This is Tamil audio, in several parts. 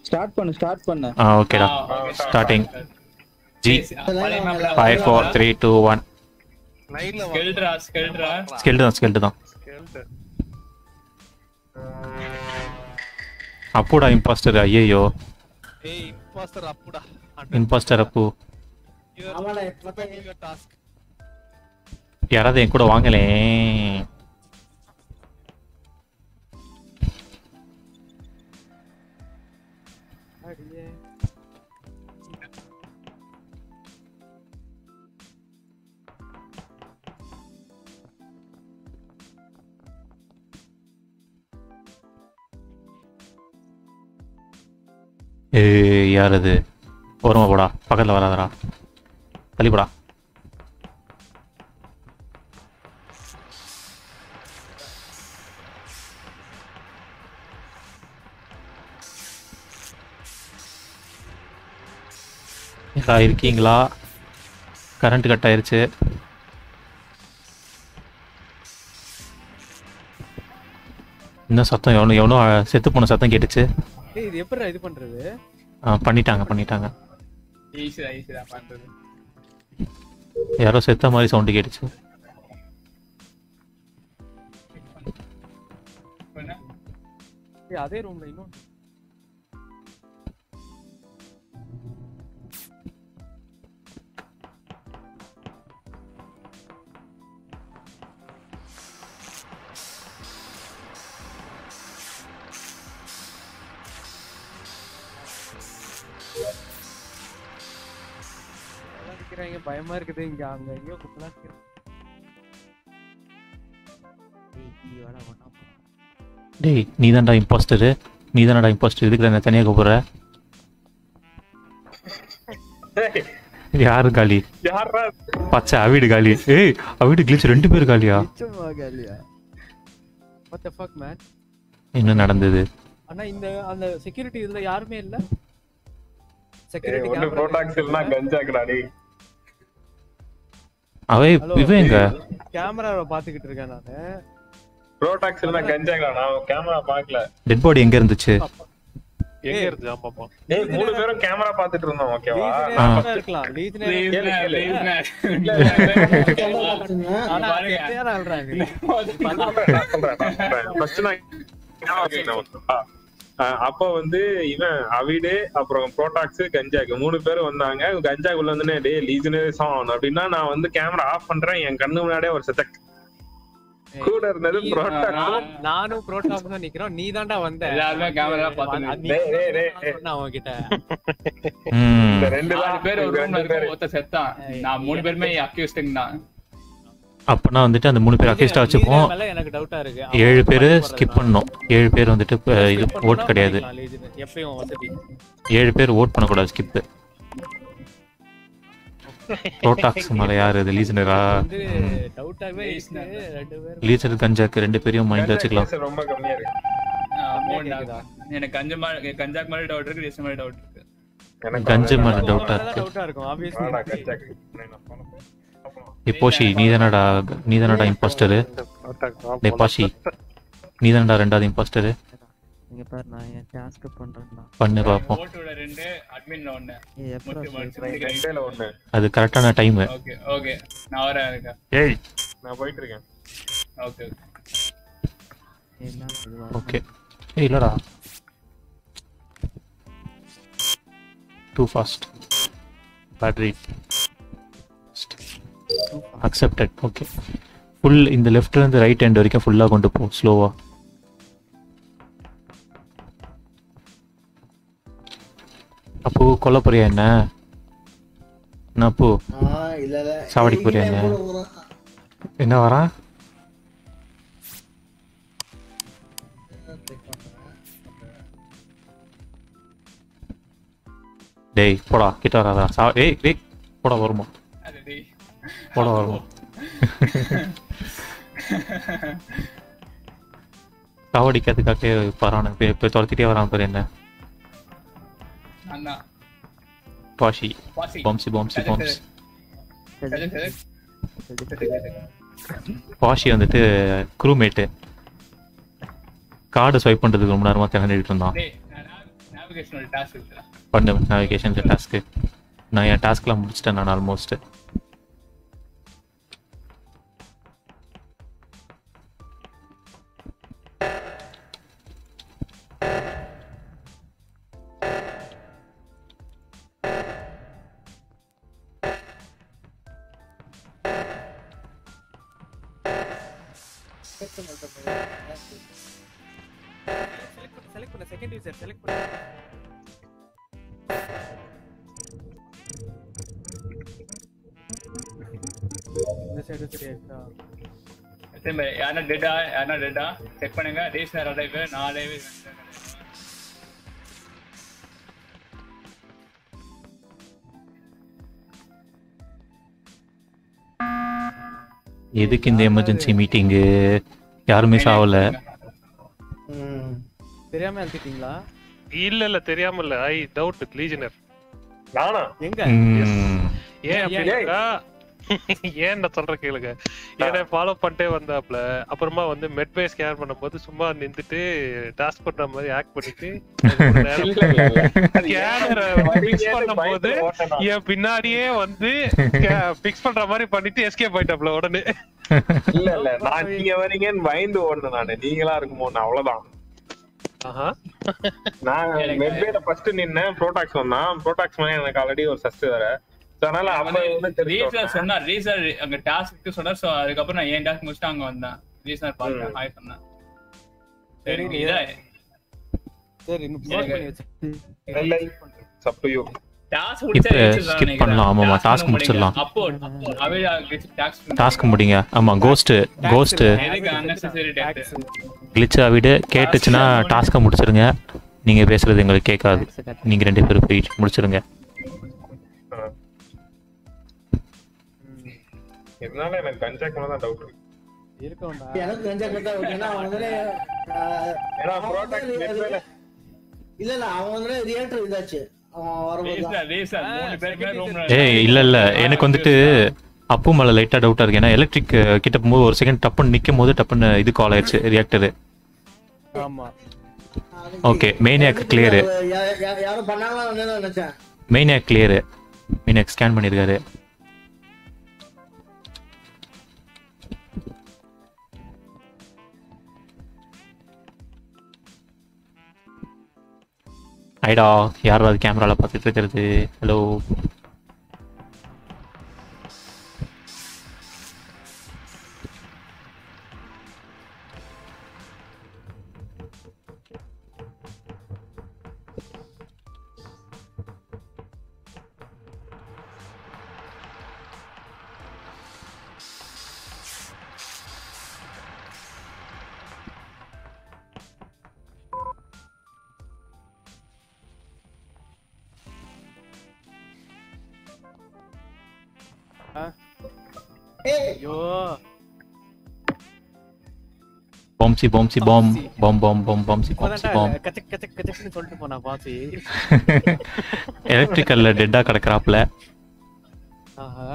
ஸ்டார்ட் பண்ணு ஸ்டார்ட் பண்ணு ஆ ஓகேடா ஸ்டார்டிங் ஜி five four three two one லைன்ல ஸ்கெல்ட்ரா ஸ்கெல்ட்ரா ஸ்கெல்டு தான் ஸ்கெல்டு தான் அப்புடா இம்பாஸ்டர் ஐயோ ஏய் இம்பாஸ்டர் அப்புடா இம்பாஸ்டர் அப்பு ஆமாடா, இப்பதான் டாஸ்க் யாராவது என் கூட வாங்கலே அடியே ஏ யார் அது வருமா போடா பக்கத்தில் வராதடா தள்ளிப்படா யாரா இருக்கீங்களா கரண்ட் கட் ஆயிருச்சு என்ன சத்தம் எவனோ எவனோ செத்து போன சத்தம் கேட்டுச்சு ஏய் இது எப்படிடா இது பண்றது ஆ, பண்ணிட்டாங்க பண்ணிட்டாங்க ஈஸிடா ஈஸிடா பண்றது யாரோ செத்த மாதிரி சவுண்டு கேட்டுச்சு என்ன? ஏய் அதே ரூம்ல இன்னும் எல்லாம் நிக்கிறாங்க பயமா இருக்குது இங்க அங்க எங்கேயோ குப்பலாம் நிக்கிறாங்க. டேய் நீ தான்டா இம்பாஸ்டரு நீ தானடா இம்பாஸ்டர் இதுக்கு என்ன தனியாக கூப்பிடுற யாரு காலி யாரா பச்சை அவிடு காலி ஏய் அவிடு கிளிச் ரெண்டு பேர் காலியா நிச்சயமா காலியா what the fuck man என்ன நடந்தது அண்ணா இந்த அந்த செக்யூரிட்டி இதுல யாருமே இல்ல ஏய், செக்யூரிட்டி ஒண்ணு புரோட்டாக்ஸ் இல்லைன்னா கஞ்சாக்குடா டேய் அவை இவன் எங்க கேமராவை பாத்துக்கிட்டு இருக்கேன் நானு புரோட்டாக்ஸ் இல்லைன்னா கஞ்சாக்குடா நான் கேமரா பார்க்கல டெட் பாடி எங்க இருந்துச்சு எங்க இருந்து ஆமாமா டேய் மூணு பேரும் கேமரா பார்த்துட்டு இருந்தோம் ஓகேவா லீஜ் நேரமா இருக்கலாம் லீஜ் நேரம் கேளு, கேளு. Please, please. ஆனா பாருங்க. செத்தையாரா ஆள்றாங்க ஃபர்ஸ்ட் நான் camera வச்சுக்கிட்டேன். ஆ. ஆ, அப்போ வந்து இவன் அவிடு அப்புறம் புரோட்டாக்ஸ் கஞ்சாக்கு மூணு பேரும் வந்தாங்க கஞ்சாக்குள்ள வந்து டே லீஜனரி சாங் அப்படின்னா நான் வந்து கேமரா ஆஃப் பண்றேன் என் கண்ணு முன்னாடியே ஒரு செத்த கூட இருந்தது நீ- புரோட்டாக்ஸ் நான்- நானும் புரோட்டாப் தான் நிக்கிறோம் நீ தான்டா வந்த எல்லாருமே camera பார்த்துட்டு அது நீ டேய், டேய், டேய், நான் சொன்னேன் அவன்கிட்ட ம் இந்த ரெண்டு நாலு தான் பேர் ஒரு இந்த ரூம்ல ரெண்டு பேரு இருக்கும் ஒருத்தன் செத்தான் நான் மூணு பேருமே அக்யூஸ்டிங் தான் அப்பனா வந்துட்டு அந்த மூணு பேர் அக்யூஸ்டா வச்சுப்போம் லீஜ் மேல எனக்கு டவுட்டா இருக்கு ஏழு அவன் பேர் பழக்கம் ஸ்கிப் வர்றதுனால. பண்ணணும் ஏழு பேர் வந்துட்டு இப்ப இது Skip ஓட் பண்ணா கிடையாது பண்ணிக்கலாம் லீஜ் னு. எப்பயும் வசதி ஏழு பேர் ஓட் பண்ணக்கூடாது ஸ்கிப்பு புரோட்டாக்ஸ் மேல யாரு இது லீசனரா வந்து டவுட்டாவே இருக்கு ரெண்டு பேரும் லீசர் கஞ்சாக்கு ரெண்டு பேரையும் மைண்ட் வச்சுக்கலாம் கஞ்சா ரொம்ப கம்மியா இருக்கு மூணு கேக்குதா? எனக்கு கஞ்ச மாதிரி கஞ்சாக்கு மேல டவுட் இருக்கு ரிஸ் மேல டவுட் இருக்கு எனக்கு கஞ்சு அவ்வளவுதான். மேல டவுட்டா உனக்கு இருக்கு டவுட்டா இருக்கும் வாடா, ஆப்வியஸ்லி கஞ்சாக்கு. நான் போனேன். அப்புறம் இப்போஷி நீ தானடா நீ தானடா இம்பாஸ்டரு டே பாஷி நீ தானடா ரெண்டாவது இம்பாஸ்டரு இங்க பாரு நான் என் டாஸ்க் பண்றேன்டா பண்ணு பார்ப்போம் ஓட்டோட ரெண்டு அட்மின்ல ஒண்ணு ஏய் எப்பறம் முட்டு மடிச்சு சொல்றேன் ரெண்டேல ஒண்ணு அது கரெக்டான டைம் ஓகே ஓகே நான் வரேன் இருக்கேன் ஏய் நான் போயிட்டு இருக்கேன் ஓகே என்ன இதுவா ஓகே ஏய் இல்லடா too fast battery accepted okay full இந்த லெஃப்ட்ல இருந்து ரைட் ஹேண்ட் வரைக்கும் ஃபுல்லா கொண்டு போ ஸ்லோவா அப்போ கொல்ல போறியா என்ன என்ன அப்போ ஆ, இல்ல, இல்ல. சாவடிக்க போறியா இவன் என்ன? கூட வரான். என்ன வரான் check பண்றேன். டேய் போடா கிட்ட வராதா சா ஏய் ஏய் போடா வருமா அது டேய் போடா வருமா சாவடிக்கிறதுக்காக வரானு இப்போ இப்போ துரத்திட்டே வரான் பேர் என்ன அண்ணா பாஷி பாசி பாம்சி பாம்சி பாம்ஸ் சஜன் சஜன் பாஷி வந்துட்டு க்ரூமேட்டு கார்டு ஸ்வைப் பண்றதுக்கு ரொம்ப நேரமா திணறிட்டு இருந்தான் டேய் நான் nav- nav நேவிகேஷன் ஒரு டாஸ்க் இருக்குடா பண்ணு நேவிகேஷன் டாஸ்க்கு நான் என் டாஸ்க்லாம் முடிச்சிட்டேன் நான் ஆல்மோஸ்ட் செலக்ட் பண்ண செகண்ட் யூசர் செலக்ட் பண்ண இந்த சைடு சரியாச்சா திரும்ப யாரா டெட்டா யாரா டெட்டா செக் பண்ணுங்க ரீசனர் அலைவு நாலு எதுக்கு இந்த எமர்ஜென்சி மீட்டிங்கு யாருமே சாவல ம். தெரியாம எழுதிட்டீங்களா இல்ல இல்ல தெரியாம இல்ல ஐ டவுட் லீஜனர் நானா எங்க ம். ஏன் அப்படின்னா ஏன் நான் சொல்ற கேளுங்க ஏன்னா ஃபாலோ பண்ணிட்டே வந்தாப்ல அப்புறமா வந்து மெட்பே ஸ்கேன் பண்ணும்போது சும்மா நின்னுட்டு டாஸ்க் பண்ற மாதிரி ஆக்ட் பண்ணிட்டு ஸ்கேனரை ஃபிக்ஸ் பண்ணும்போது என் பின்னாடியே வந்து ஃபிக்ஸ் பண்ற மாதிரி பண்ணிட்டு எஸ்கேப் ஆயிட்டாப்ல உடனே இல்ல இல்ல நான் நீங்க வரீங்கன்னு பயந்து ஓடுனேன் நானு நீங்களா இருக்குமோ நான் அவ்வளவுதான் ஆஹா நான் மெட்வேல ஃபர்ஸ்ட் நின்னேன் ப்ரோடாக்ஸ் வந்தான் ப்ரோடாக்ஸ் மேல எனக்கு ஆல்ரெடி ஒரு சஸ்ட் வேற So, அதனால அப்ப வந்து தெரிஞ்சு ரீசர் சொன்னார் ரீசர் அங்க டாஸ்க்கு சொன்னார் சோ அதுக்கப்புறம் நான் ஏன் டாஸ்க் முடிச்சுட்டு அங்க வந்தேன் ரீசர் பார்த்தேன் ஹாய் சொன்னேன் சரி சரி, இதா சரி இன்னும் ப்ளோட் பண்ணி வச்சு இல்லை சப்பையோ டாஸ்க் இப்ப முடிச்சா skip பண்ணலாம், ஆமாமா, task முடிச்சிடலாம். அப்போ அவே டாஸ்க் டாஸ்க் முடிங்க ஆமா கோஸ்ட் கோஸ்ட் எதுக்கு unnecessary death? கிளிச்சா விடு கேட்டுச்சுன்னா டாஸ்க்கை முடிச்சிருங்க நீங்க பேசுறது எங்களுக்கு கேட்காது நீங்க ரெண்டு பேரும் போய் முடிச்சிருங்க இதனால எனக்கு கஞ்சாக்கு மேல தான் டவுட் இருக்கு இருக்கோம்டா எனக்கு கஞ்சா கட்டா ஓகேன்னா அவன் வந்து ஆஹ், ஏன்னா அவன் ப்ரோடாக்ஸ் வந்து மெட்வேல இல்ல இல்ல அவன் வந்து ரியாக்டர் இதாச்சு அவன் வரும்போது தான். ரீசர் ரீசர் மூணு பேருமே ரூம்ல ஏய் இல்ல இல்ல எனக்கு வந்துட்டு அப்பு மேல லைட்டா டவுட்டா இருக்கு ஏன்னா எலக்ட்ரிக் கிட்ட போகும்போது ஒரு செகண்ட் டப்புன்னு நிக்கும் போது டப்புன்னு இது கால் ஆயிடுச்சு ரியாக்டர் ஆமா Okay, Maniac clear. யா- யா- யாரும் பண்ணாங்களான்னு நினைச்சேன் மெயினாக் கிளியர் மெயினாக் ஸ்கேன் பண்ணியிருக்காரு ஐடா யாராவது கேமரால பார்த்துட்டு இருக்கிறது ஹலோ ஐயோ பாம்சி பாம்சி பாம் பாம் பாம் பாம் பாம்சி பாம்சி இப்பதான்டா பாம் கச்சக் கச்சக் கச்சக்னு சொல்லிட்டு போனா பாசி எலக்ட்ரிக்கல்ல டெட்டா கிடக்குறாப்ல ஆஹா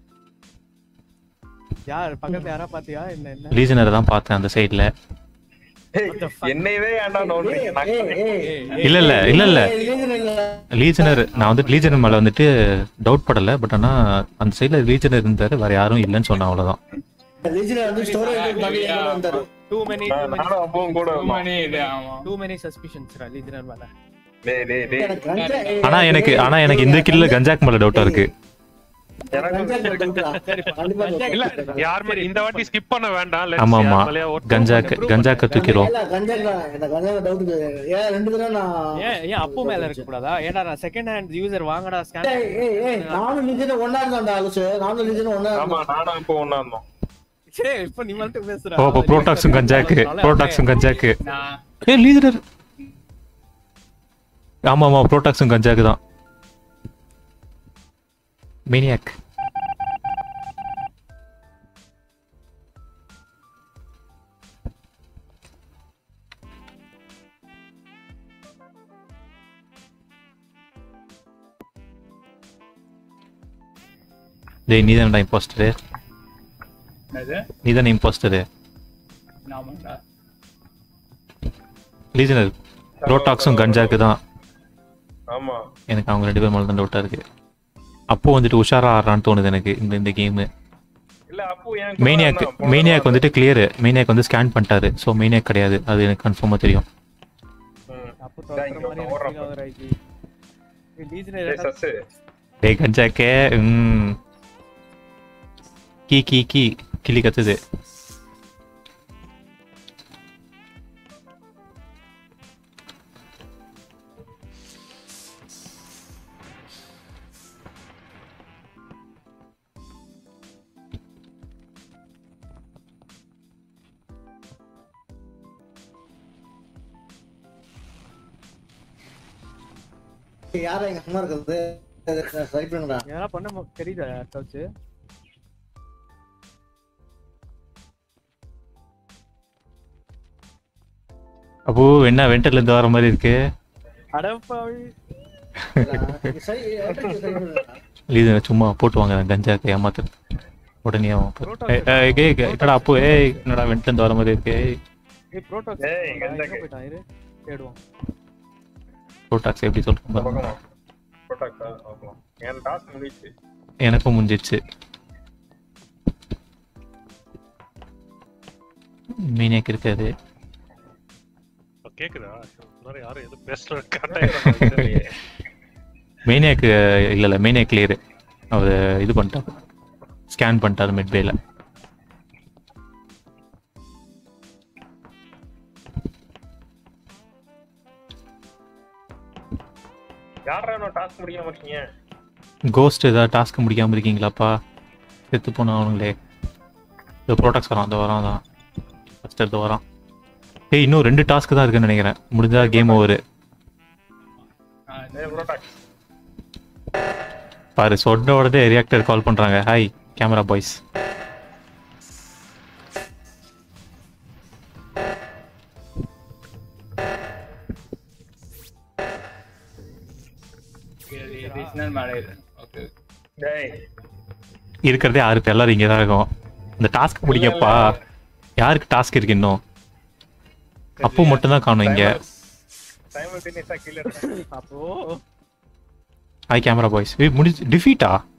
யார் பக்கத்துல யாரா பாத்தியா இல்ல என்ன லீசனரை தான் பார்த்தேன் அந்த சைடுல என்னையவே ஏன்டா நோண்டுறீங்க நான் ஏய், ஏய், ஏய். இல்ல இல்ல இல்ல இல்ல ஏய், இல்ல, இல்ல, இல்ல. லீஜனர் நான் வந்துட்டு லீஜனர் மேல வந்துட்டு டவுட் படல பட் ஆனா அந்த சைடுல லீஜனர் இருந்தாரு வேற யாரும் இல்லைன்னு சொன்னேன் அவ்வளவுதான் லீஜனர் வந்து ஸ்டோரேஜ் பண்ணி எங்க வந்தாரு டூ மெனி நானும் அப்பவும் கூட இருந்தோம். மணி இது ஆமா டூ மெனி சஸ்பிஷன்ஸ் லீஜனர் மேல டேய் டேய் டேய் எனக்கு கஞ்சா ஏய், ஆனா எனக்கு ஆனா எனக்கு இந்த கில்ல கஞ்சாக் மேல டவுட்டா இருக்கு கஞ்சா கட்டுங்களா? கண்டிப்பா இல்ல கட்டுங்களா? யாருமே இந்த வாட்டி ஸ்கிப் பண்ண வேண்டாம் let's ஆமா ஆமா யார் மேலயா ஓட்டு கஞ்சாக்கு கஞ்சாக்க தூக்கிடுவோம் இல்ல, கஞ்சாக்கு தான். எனக்கு கஞ்சா doubt இருக்கு. ஏன் ரெண்டு தடவை நான் ஏன் ஏன் அப்பு மேல இருக்க கூடாதா ஏடா நான் செகண்ட் ஹேண்ட் யூசர் வாங்கடா ஸ்கேன் ஏய், ஏய், ஏய், நானும் லீஜனும் ஒண்ணா இருந்தோம்டா, அலுசு. நானும் லீஜனும் ஒண்ணா ஆமா இருந்தோம். நானும் இப்போ ஒண்ணா இருந்தோம் சே இப்போ நீ மட்டும் பேசுற ஓ இப்போ ப்ரோடாக்ஸும் கஞ்சாக்கு ப்ரோடாக்ஸும் கஞ்சாக்கு நான் ஏ லீடர் ஆமா ஆமா ப்ரோடாக்ஸும் கஞ்சாக்கு தான் மேனியாக் டேய் நீ தானடா இம்போஸ்டரு என்னது நீ தானே இம்போஸ்டரு ஆமாண்டா லீஜனர் ப்ரோடாக்ஸும் கஞ்சாக்கு தான் ஆமா எனக்கு அவங்க ரெண்டு பேர் மேலே தான் டவுட்டாக இருக்கு அப்போ வந்துட்டு உஷாரா ஆடுறான்னு தோணுது எனக்கு இந்த இந்த கேமு இல்ல அப்போ ஏன் மெய்னியாக் மெய்னியாக் வந்துட்டு கிளியர் மெய்னியாக் வந்து ஸ்கேன் பண்ணிட்டாரு ஸோ மெய்னியாக் கிடையாது அது எனக்கு கன்ஃபார்மாக தெரியும் அப்போ துரத்துற மாதிரி எனக்கு feel ஆகுது ராய்ஜி ஏய், லீஜனரி சஸ் டேய் கஞ்சாக்கே ம் கீ கீ கீ கிளி கத்துது யாரா எங்க சும்மா இருக்கிறது ட்ரை பண்ணுடா இதெல்லாம் பண்ண மு- தெரியுதா யாருக்காச்சு அப்போ என்ன வெண்டர்ல இருந்து வர மாதிரி இருக்கு அடப்பாவி சரி சரி பண்ணுடா லீது சும்மா போட்டு வாங்க கஞ்சாக்கு ஏமாத்து உடனே அவன் போ- ஏய், ஏய், ஏய், ஏய், என்னடா அப்போ ஏய் என்னடா வெண்டர்ல இருந்து வர மாதிரி இருக்கு ஏய் ஏய் ப்ரோட்டாக்ஸ் ஏய், எங்க கஞ்சாக்கு. போயிட்டான் இரு தேடுவான் ப்ரோட்டாக்ஸ் எப்படி சொல்றேன் இந்த பாருங்க. பக்கமா ப்ரொடக்டா பார்க்கலாம் என் டாஸ்க் முடிச்சு எனக்கும் முடிஞ்சிடுச்சு மீனியாக்கு இருக்காது கேக்குதா முன்னாடி யாரும் எதுவும் பேசல கரெக்டா மெயினியாக்கு இல்ல இல்ல மெயினியா கிளியர் அவர் இது பண்ணிட்டாரு ஸ்கேன் பண்ணிட்டாரு மிட்வேல யாரா நான் டாஸ்க் முடியாம இருக்கீங்க கோஸ்ட் ஏதாவது டாஸ்க் முடிக்காம இருக்கீங்களாப்பா செத்து போன அவனுங்களே இந்த ப்ரோடக்ட்ஸ் வரான் அந்த வரான் தான் ஃபர்ஸ்ட் எடுத்து வரான் ஏய் இன்னும் ரெண்டு டாஸ்க் தான் இருக்குன்னு நினைக்கிறேன் முடிஞ்சா கேம் ஓவர் ஏய் ப்ரோடாக்ஸ் பாரு சொன்ன உடனே ரியாக்டர் கால் பண்றாங்க ஹாய் கேமரா பாய்ஸ் ரீசனல் மேலே ஓகே டேய் இருக்கிறதே ஆறு பேர் எல்லாரும் இங்கே தான் இருக்கும் இந்த டாஸ்க் முடிக்கப்பா யாருக்கு டாஸ்க் இருக்கு இன்னும் அப்போ மட்டும் தான் காணும் இங்க சைமல்டேனியஸா கீழ அப்போ ஹாய் கேமரா பாய்ஸ் ஏய் முடிஞ்சு டிஃபீட்டா